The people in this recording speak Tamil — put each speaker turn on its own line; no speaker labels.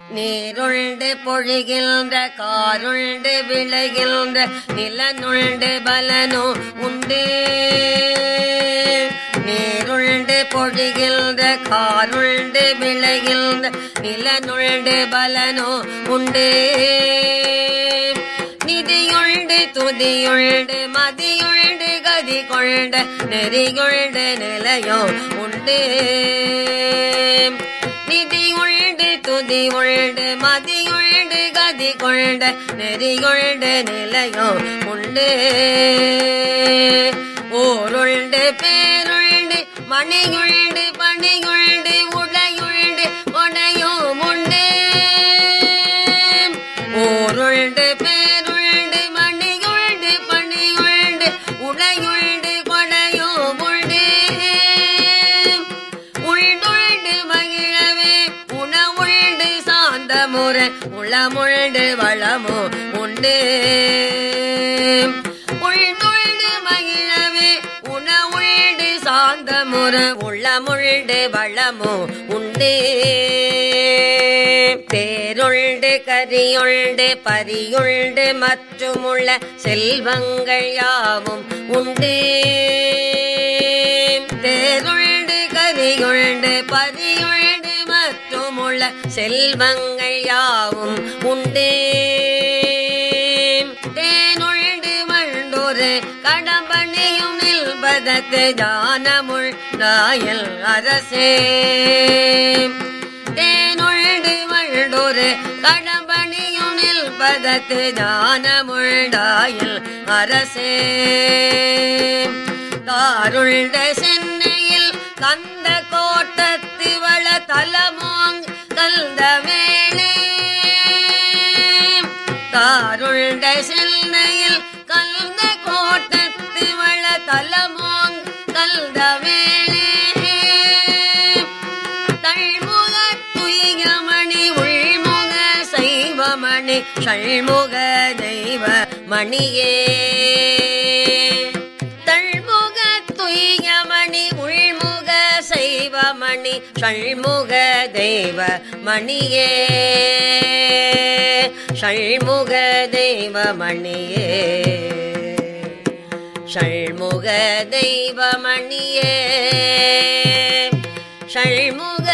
நீருண்டு பொழிகின்ற காருண்டு விளைகின்ற நிலனுண்டு பலனோ உண்டு நீருண்டு பொழிகின்ற காருண்டு விளைகின்ற நிலனுண்டு பலனோ உண்டு நிதியுண்டு துதியுண்டு மதியுண்டு கதி கொண்ட நெறியுண்டு நிலையோ உண்டு நிதியுண்டு துதியுண்டு மதியுண்டு கதி கொண்ட நெறியுண்டு நிலையோ உண்டு ஓருண்டு பேருண்டு மணியுண்டு பணியுண்டு உடையுண்டு உடையும் உண்டு ஓருண்டு பேருண்டு மணியுண்டு பணியுண்டு உடையுண்டு கொடையும் உண்டு உள்துண்டு மகிழவே உணவுண்டு சாந்த முறை உளமுண்டு வளமோ உண்டு உள்துண்டு மகிழவே உணவுண்டு சாந்த முறை உளமுண்டு வளமோ உண்டு தேருண்டு கரியுண்டு பரியுண்டு மற்றுமுள்ள செல்வங்கள் யாவும் உண்டு தேருண்டு கரியுண்டு பரியுண்டு மற்றுமுள்ள செல்வங்கள் யாவும் உண்டு தேனுண்டு மண்டொரு கடம்பணியும் நில்பதத்து தானமுள் நாயல் அரசே தேனுண்டு மண்டொரு கடம்பணியும் நில்பதத்து தானமுள்டாயில் அரசே தாருண்ட சென்னையில் கந்த கோட்டத்து வள தலமோங் கல்த வேளே தாருண்ட சென்னையில் கல்த கோட்டத்து வள தலமோங் கல்த வேளே தள்முக துய்யமணி உள்முக சைவமணி ஷண்முக தெய்வ மணியே தள்முக துய்யமணி உள்முக சைவமணி ஷண்முக தெய்வ மணியே ஷண்முக தெய்வ மணியே ஷண்முக தெய்வ மணியே ஷண்முக